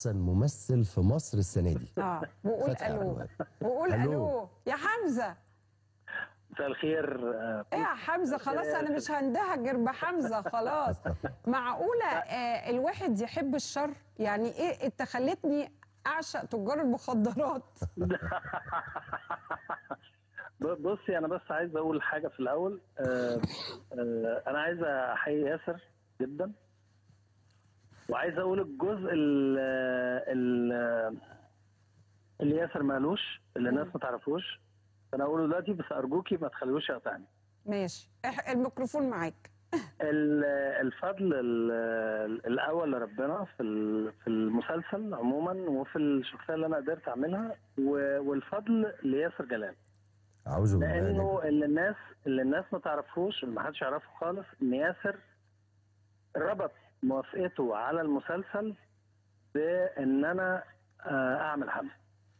احسن ممثل في مصر السنه دي اه وقول فتحي عبد الو الوهاب. وقول ألو. الو يا حمزه مساء الخير آه، ايه يا حمزه خلاص انا مش هندهك غير بحمزه خلاص معقوله آه الواحد يحب الشر يعني ايه انت خلتني اعشق تجار المخدرات ب- بصي انا بس عايز اقول حاجه في الاول آه، آه، انا عايز احيي ياسر جدا وعايز اقول الجزء ال ال اللي ياسر ما قالوش اللي الناس ما تعرفوش انا اقوله دلوقتي بس ارجوكي ما تخليهوش يقطعني ماشي إح- الميكروفون معاك ال- الفضل ال- الاول لربنا في ال- في المسلسل عموما وفي الشخصيه اللي انا قدرت اعملها و- والفضل لياسر جلال اعوذ بالله لانه منك. اللي الناس اللي الناس ما تعرفوش اللي ما حدش يعرفه خالص ان ياسر ربط موافقته على المسلسل بان انا آه، اعمل حمزه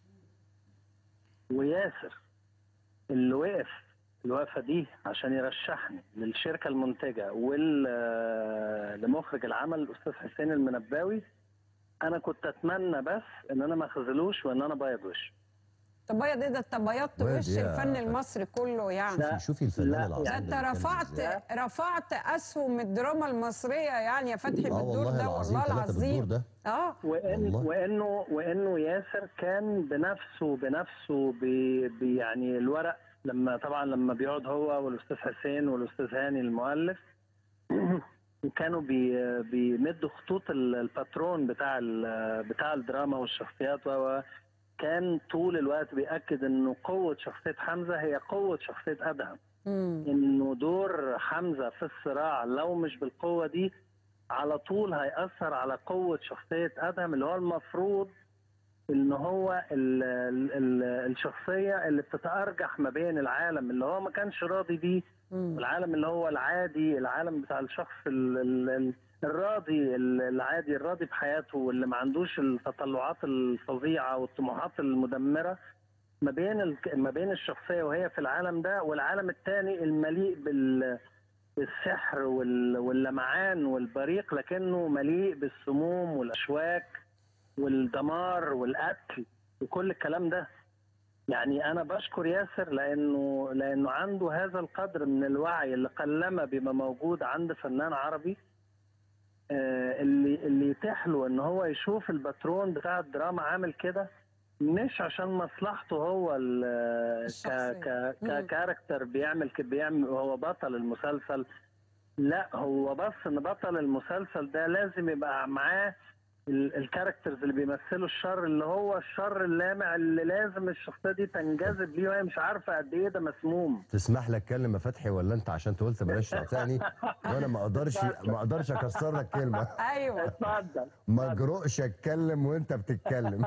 وياسر اللي وقف الوقفه دي عشان يرشحني للشركه المنتجه وال آه، لمخرج العمل الاستاذ حسين المنباوي انا كنت اتمنى بس ان انا ما اخذلوش وان انا بيض وشي تبيض ايه ده انت بيضت بيض وش إيه يا الفن فتحي؟ المصري كله يعني لا. شوفي الفنان لا، العظيم ده يعني انت ده بيتكلم رفعت إزاي. رفعت اسهم الدراما المصريه يعني يا فتحي اه بالدور والله ده العظيم والله ثلاثة بالدور العظيم ده اه وإن والله. وانه وانه ياسر كان بنفسه بنفسه بي بي يعني الورق لما طبعا لما بيقعد هو والاستاذ حسين والاستاذ هاني المؤلف كانوا بي بيمدوا خطوط ال- الباترون بتاع ال- بتاع الدراما والشخصيات و كان طول الوقت بيأكد انه قوة شخصية حمزة هي قوة شخصية أدهم مم. انه دور حمزه في الصراع لو مش بالقوه دي على طول هيأثر على قوه شخصيه ادهم اللي هو المفروض ان هو ال ال ال الشخصيه اللي بتتارجح ما بين العالم اللي هو ما كانش راضي بيه مم. والعالم اللي هو العادي العالم بتاع الشخص ال ال ال الراضي ال- العادي الراضي بحياته واللي ما عندوش التطلعات الفظيعه والطموحات المدمره ما بين ال... ما بين الشخصيه وهي في العالم ده والعالم الثاني المليء بال بالسحر وال... واللمعان والبريق لكنه مليء بالسموم والاشواك والدمار والقتل وكل الكلام ده يعني انا بشكر ياسر لانه لانه عنده هذا القدر من الوعي اللي قلما بما موجود عند فنان عربي آه، اللي اللي يتيح له ان هو يشوف الباترون بتاع الدراما عامل كده مش عشان مصلحته هو ال- ك الشخصية. ك مم. ككاركتر بيعمل ك- بيعمل هو بطل المسلسل لا هو بس ان بطل المسلسل ده لازم يبقى معاه ال- الكاركترز اللي بيمثلوا الشر اللي هو الشر اللامع اللي لازم الشخصيه دي تنجذب ليه وهي مش عارفه قد ايه ده مسموم تسمح لك اتكلم يا فتحي ولا انت عشان انت قلت بلاش تقاطعني وانا ما اقدرش ما اقدرش اكسر لك كلمه ايوه اتفضل ما اجرؤش اتكلم وانت بتتكلم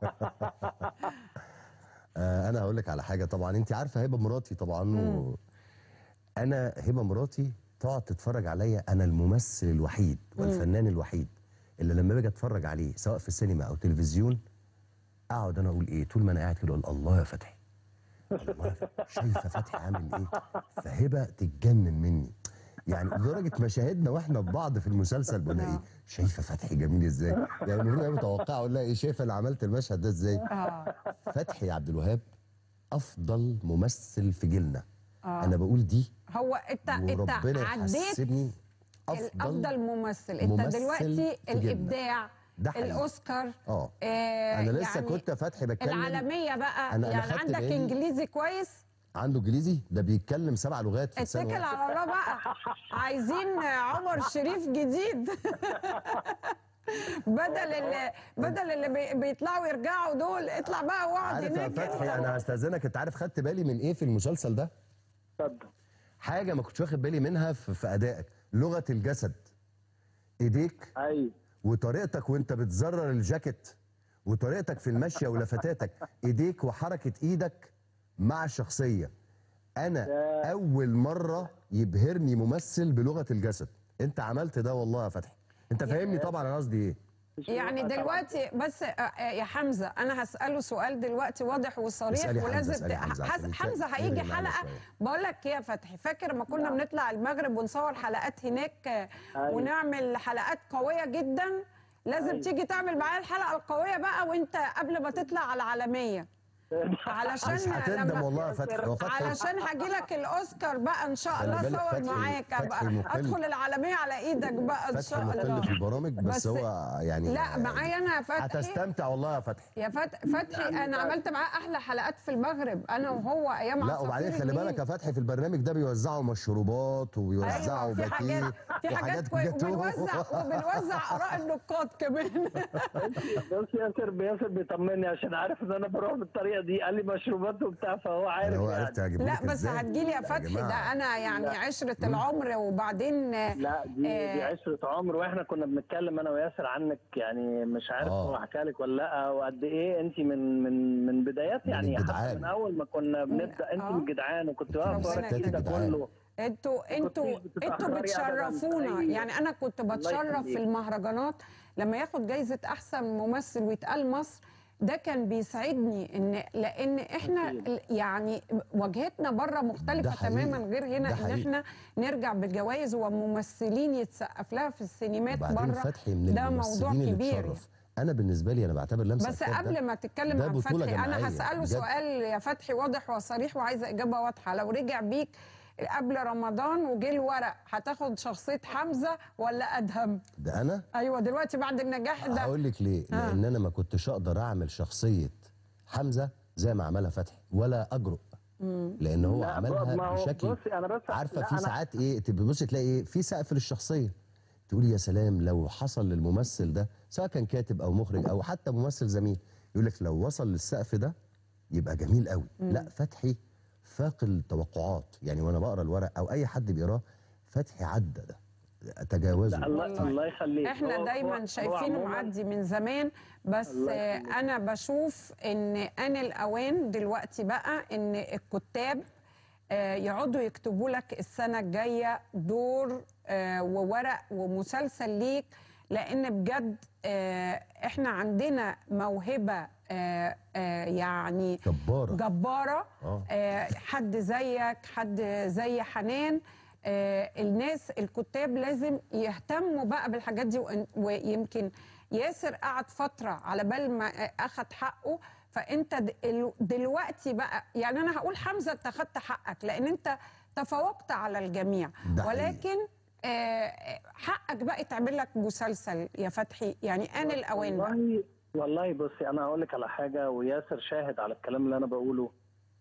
آه انا هقول لك على حاجه طبعا انت عارفه هبه مراتي طبعا و... انا هبه مراتي تقعد تتفرج عليا انا الممثل الوحيد والفنان الوحيد اللي لما باجي اتفرج عليه سواء في السينما او تلفزيون اقعد انا اقول ايه طول ما انا قاعد كده اقول الله يا فتحي الله يا فتحي شايفه فتحي عامل ايه فهبه تتجنن مني يعني لدرجه مشاهدنا واحنا ببعض في المسلسل قلنا ايه شايفه فتحي جميل ازاي يعني المفروض هي متوقعه اقول لها ايه شايفه اللي عملت المشهد ده ازاي اه فتحي عبد الوهاب افضل ممثل في جيلنا آه. انا بقول دي هو انت انت وربنا عديت يحسبني الافضل ممثل انت ممثل دلوقتي في جيلنا. الابداع ده حقيقي. الاوسكار اه آه انا لسه يعني كنت فتحي بتكلم العالميه بقى أنا- أنا يعني خدت عندك بالي- انجليزي كويس عنده انجليزي ده بيتكلم سبع لغات في اتكل لسان واحد. على الله بقى عايزين عمر شريف جديد بدل اللي بدل اللي بي- بيطلعوا يرجعوا دول اطلع بقى واقعد عارف يا هناك فتحي انت. انا هستاذنك انت عارف خدت بالي من ايه في المسلسل ده اتفضل حاجه ما كنتش واخد بالي منها في, في ادائك لغه الجسد ايديك ايوه وطريقتك وانت بتزرر الجاكيت وطريقتك في المشيه ولفتاتك ايديك وحركه ايدك مع الشخصيه انا اول مره يبهرني ممثل بلغه الجسد انت عملت ده والله يا فتحي انت فاهمني طبعا انا قصدي ايه يعني دلوقتي بس آه، آه، يا حمزه انا هساله سؤال دلوقتي واضح وصريح اسألي حمزة، ولازم اسألي ت- حمزة حز- عشان حمزه يتكلم- هيجي يرغي معانا حلقه شوية. بقول لك ايه يا فتحي فاكر ما كنا بنطلع المغرب ونصور حلقات هناك آه، أيوة. ونعمل حلقات قويه جدا لازم أيوة. تيجي تعمل معايا الحلقه القويه بقى وانت قبل ما تطلع على العالميه علشان مش هتندم لما- والله يا فتحي هو فتحي علشان هاجي لك الاوسكار بقى ان شاء خلي الله بالك اصور فتحي- معاك فتحي ابقى مقل. ادخل العالميه على ايدك بقى ان فتحي شاء مقل الله في البرامج بس, بس- هو يعني لا معايا انا يا فتحي هتستمتع والله يا فتحي يا فت- فتحي انا عملت معاه احلى حلقات في المغرب انا وهو ايام لا عصافير وبعدين خلي النيل. بالك يا فتحي في البرنامج ده بيوزعوا مشروبات وبيوزعوا ايوه في حاجات باتيه في حاجات كويسه جاتوه. وبنوزع وبنوزع اراء النقاد كمان بس ياسر ياسر بيطمني عشان عارف ان انا بروح بالطريقه دي قال لي مشروبات وبتاع فهو عارف هو يعني. عرفت هجيب لا لك بس إزاي. هتجيلي يا فتحي جماعة. ده انا يعني عشره العمر وبعدين لا دي دي آه، عشرة عمر واحنا كنا بنتكلم انا وياسر عنك يعني مش عارف آه. هو حكى لك ولا لا وقد ايه انت من من من بدايات من يعني حتى الجدعان. من اول ما كنا بنبدا انت آه. من الجدعان وكنت واقف ربنا ورا الجيل ده يخليك. كله انتوا انتوا كنتيش بتتأخري انتوا أبداً بتشرفونا في أي- يعني انا كنت بتشرف يخليك. في المهرجانات لما ياخد جايزه احسن ممثل ويتقال مصر ده كان بيسعدني ان لان احنا أكيد. ال- يعني واجهتنا بره مختلفه ده حقيقي. تماما غير هنا ده ان حقيقي. احنا نرجع بالجوائز وممثلين يتسقف لها في السينمات وبعدين بره فتحي من ده موضوع الممثلين اللي كبير تشرف انا بالنسبه لي انا بعتبر لمسه بس الكتاب قبل ده ما تتكلم ده عن بطولة فتحي جماعية، انا هساله بجد. سؤال يا فتحي واضح وصريح وعايزه اجابه واضحه لو رجع بيك قبل رمضان وجه الورق هتاخد شخصيه حمزه ولا ادهم ده انا ايوه دلوقتي بعد النجاح ده هقول لك ليه آه. لان انا ما كنتش اقدر اعمل شخصيه حمزه زي ما عملها فتحي ولا اجرؤ لان هو لا، ما عملها هو بشكل بصي أنا بس- عارفه لا، في أنا- ساعات ايه تبقى بصي تلاقي ايه في سقف للشخصيه تقولي يا سلام لو حصل للممثل ده سواء كان كاتب او مخرج او حتى ممثل زميل يقول لك لو وصل للسقف ده يبقى جميل قوي لا فتحي فاق التوقعات يعني وانا بقرا الورق او اي حد بيقراه فتحي عدى ده تجاوزه لا، الله والله. الله يخليك احنا هو- دايما هو- هو شايفينه عموماً- معدي من زمان بس الله آه، يخليك. انا بشوف ان انا الاوان دلوقتي بقى ان الكتاب آه، يقعدوا يكتبوا لك السنه الجايه دور آه، وورق ومسلسل ليك لان بجد آه، احنا عندنا موهبه آه، آه، يعني جباره جباره آه. آه، حد زيك حد زي حنان آه، الناس الكتاب لازم يهتموا بقى بالحاجات دي وإن- ويمكن ياسر قعد فتره على بال ما آه، اخد حقه فانت د- ال- دلوقتي بقى يعني انا هقول حمزه انت خدت حقك لان انت تفوقت على الجميع ده حقيقي. ولكن آه، حقك بقى يتعمل لك مسلسل يا فتحي يعني ان الاوان بقى والله والله بصي انا هقول لك على حاجه وياسر شاهد على الكلام اللي انا بقوله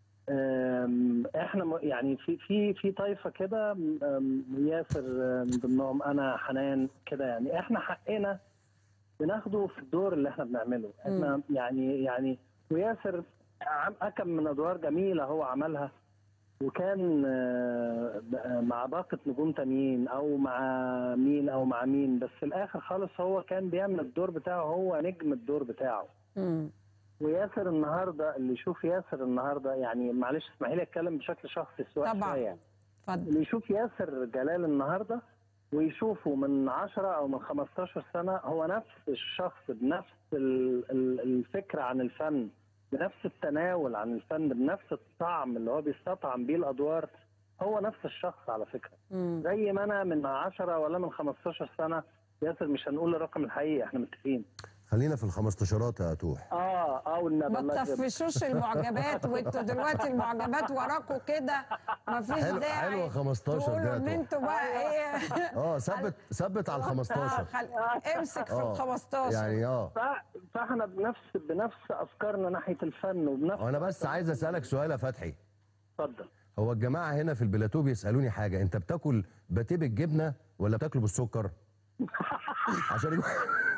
أم، احنا م- يعني في في في طائفه كده أم، ياسر أم، من ضمنهم انا حنان كده يعني احنا حقنا بناخده في الدور اللي احنا بنعمله احنا يعني يعني وياسر عم- اكم من ادوار جميله هو عملها وكان آه، ب- مع باقة نجوم تانيين او مع مين او مع مين بس في الاخر خالص هو كان بيعمل الدور بتاعه هو نجم الدور بتاعه مم. وياسر النهارده اللي يشوف ياسر النهارده يعني معلش اسمحي لي اتكلم بشكل شخصي سواء طبعاً. شويه يعني. اتفضل اللي يشوف ياسر جلال النهارده ويشوفه من 10 او من 15 سنه هو نفس الشخص بنفس ال- ال- الفكره عن الفن بنفس التناول عن الفن بنفس الطعم اللي هو بيستطعم بيه الادوار هو نفس الشخص على فكره مم. زي ما انا من 10 ولا من 15 سنه ياسر مش هنقول الرقم الحقيقي احنا متفقين خلينا في الخمستاشرات يا توح اه اه والنبي ما الله يكرمك. تطفشوش المعجبات وانتوا دلوقتي المعجبات وراكوا كده مفيش حلو- داعي حلوة 15 تقولوا ده ان طبعا. انتوا بقى ايه اه ثبت ثبت على ال اه 15 خل... امسك في اه ال 15 يعني اه ف- فاحنا بنفس بنفس افكارنا ناحيه الفن وبنفس انا بس عايز اسالك سؤال يا فتحي اتفضل هو الجماعه هنا في البلاتو بيسالوني حاجه انت بتاكل باتيه بالجبنه ولا بتاكله بالسكر عشان يبقى-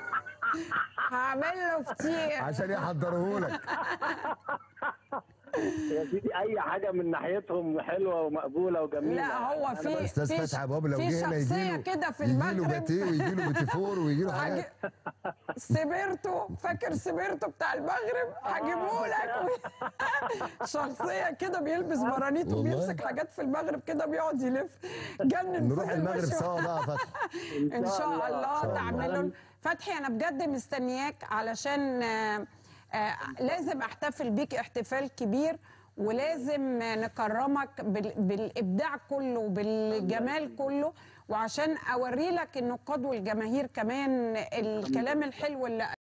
هعمل له فطير عشان يحضروه لك يا سيدي اي حاجه من ناحيتهم حلوه ومقبوله وجميله لا هو في استاذ في فتحي ابو لو في جه هنا شخصيه يجيله كده في يجيله المغرب باتيه ويجيله بيتيفور ويجيله حاجات هجي- سبيرتو فاكر سبيرتو بتاع المغرب هجيبه لك شخصيه كده بيلبس برانيت والله. وبيمسك حاجات في المغرب كده بيقعد يلف جنن نروح فضل المغرب ماشي سوا بقى يا فتحي ان شاء الله إن شاء تعمل لهم فتحي انا بجد مستنياك علشان آه، آه، لازم احتفل بيك احتفال كبير ولازم نكرمك بال- بالابداع كله وبالجمال كله وعشان اوري لك النقاد والجماهير كمان الكلام الحلو اللي